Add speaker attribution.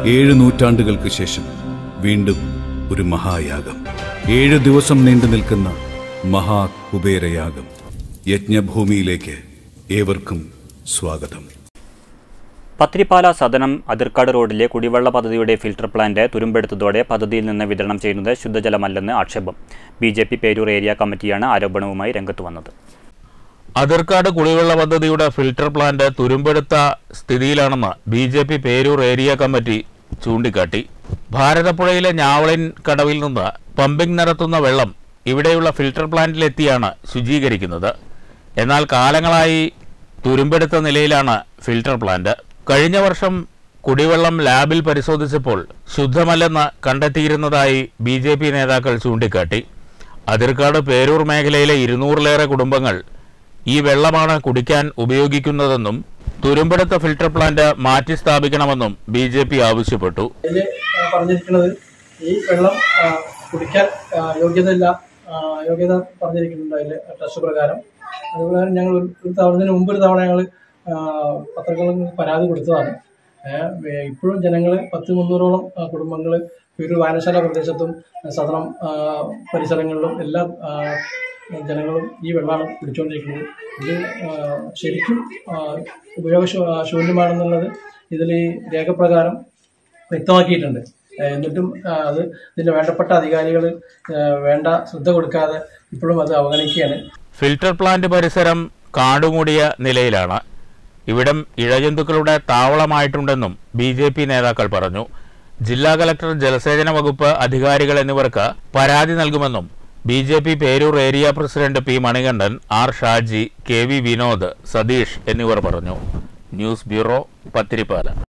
Speaker 1: ഏഴ് നൂറ്റാണ്ടുകൾക്ക് ശേഷം വീണ്ടും ഒരു മഹായാഗം ഏഴ് ദിവസം നീണ്ടു നിൽക്കുന്ന മഹാകുബേരയാഗം യജ്ഞഭൂമിയിലേക്ക് ഏവർക്കും സ്വാഗതം
Speaker 2: പത്തിരിപ്പാല സദനം അതിർക്കാട് റോഡിലെ കുടിവെള്ള പദ്ധതിയുടെ ഫിൽട്ടർ പ്ലാന്റ് തുരുമ്പെടുത്തതോടെ പദ്ധതിയിൽ നിന്ന് വിതരണം ചെയ്യുന്നത് ശുദ്ധജലമല്ലെന്ന് ആക്ഷേപം B J P Perur area കമ്മിറ്റിയാണ് ആരോപണവുമായി രംഗത്ത് വന്നത്
Speaker 3: അതിർക്കാട് കുടിവെള്ള പദ്ധതിയുടെ ഫിൽട്ടർ പ്ലാന്റ് തുരുമ്പെടുത്ത സ്ഥിതിയിലാണെന്ന് B J P Perur area committee ചൂണ്ടിക്കാട്ടി ഭാരതപ്പുഴയിലെ ഞാവളിൻ കടവിൽ നിന്ന് പമ്പിംഗ് നടത്തുന്ന വെള്ളം ഇവിടെയുള്ള ഫിൽട്ടർ പ്ലാന്റിലെത്തിയാണ് ശുചീകരിക്കുന്നത് എന്നാൽ കാലങ്ങളായി തുരുമ്പെടുത്ത നിലയിലാണ് ഫിൽട്ടർ പ്ലാന്റ് കഴിഞ്ഞ വർഷം കുടിവെള്ളം ലാബിൽ പരിശോധിച്ചപ്പോൾ ശുദ്ധമല്ലെന്ന് കണ്ടെത്തിയിരുന്നതായി ബി ജെ പി നേതാക്കൾ ചൂണ്ടിക്കാട്ടി അതിർക്കാട് പേരൂർ മേഖലയിലെ ഇരുന്നൂറിലേറെ കുടുംബങ്ങൾ ഈ വെള്ളമാണ് കുടിക്കാൻ ഉപയോഗിക്കുന്നതെന്നും തുരുമ്പെടുത്ത ഫിൽട്ടർ പ്ലാന്റ് മാറ്റി സ്ഥാപിക്കണമെന്നും ബി ജെ പി ആവശ്യപ്പെട്ടു
Speaker 4: അതിൽ പറഞ്ഞിരിക്കുന്നത് ഈ വെള്ളം ആ, കുടിക്കാൻ ആ, യോഗ്യതയില്ല ആ, യോഗ്യത പറഞ്ഞിരിക്കുന്നുണ്ട് അതിൽ ടെസ്റ്റ് പ്രകാരം അതുപ്രകാരം ഞങ്ങൾ ഒരു ഒരു തവണ ഇതിന് മുമ്പ് ഒരു തവണ ഞങ്ങൾ പത്രങ്ങളിൽ പരാതി കൊടുത്തതാണ് ഏഹ്, വേ- ഇപ്പോഴും ജനങ്ങൾ പത്ത് മുന്നൂറോളം കുടുംബങ്ങൾ ഒരു വായനശാല പ്രദേശത്തും സദനം ആ, പരിസരങ്ങളിലും എല്ലാം ആ, ജനങ്ങളും ഈ വെള്ളമാണ് കുടിച്ചുകൊണ്ടിരിക്കുന്നത് ഇത് ആ, ശരിക്കും ആ, ഉപയോഗശൂന്യമാണെന്നുള്ളത് ഇതിൽ ഈ രേഖപ്രകാരം വ്യക്തമാക്കിയിട്ടുണ്ട് ഏഹ് എന്നിട്ടും ആ, അത് ഇതിന്റെ വേണ്ടപ്പെട്ട അധികാരികൾ വേണ്ട ശ്രദ്ധ കൊടുക്കാതെ ഇപ്പോഴും അത് അവഗണിക്കുകയാണ്
Speaker 3: ഫിൽട്ടർ പ്ലാന്റ് പരിസരം കാടുമൂടിയ നിലയിലാണ് ഇവിടം ഇഴജന്തുക്കളുടെ താവളമായിട്ടുണ്ടെന്നും ബി ജെ പി നേതാക്കൾ പറഞ്ഞു ജില്ലാ കലക്ടർ ജലസേചന വകുപ്പ് അധികാരികൾ എന്നിവർക്ക് പരാതി നൽകുമെന്നും B J P Perur area president P Manikandan R Shaji K V Vinod Satheesh എന്നിവർ പറഞ്ഞു ന്യൂസ് ബ്യൂറോ പത്തിരിപ്പാല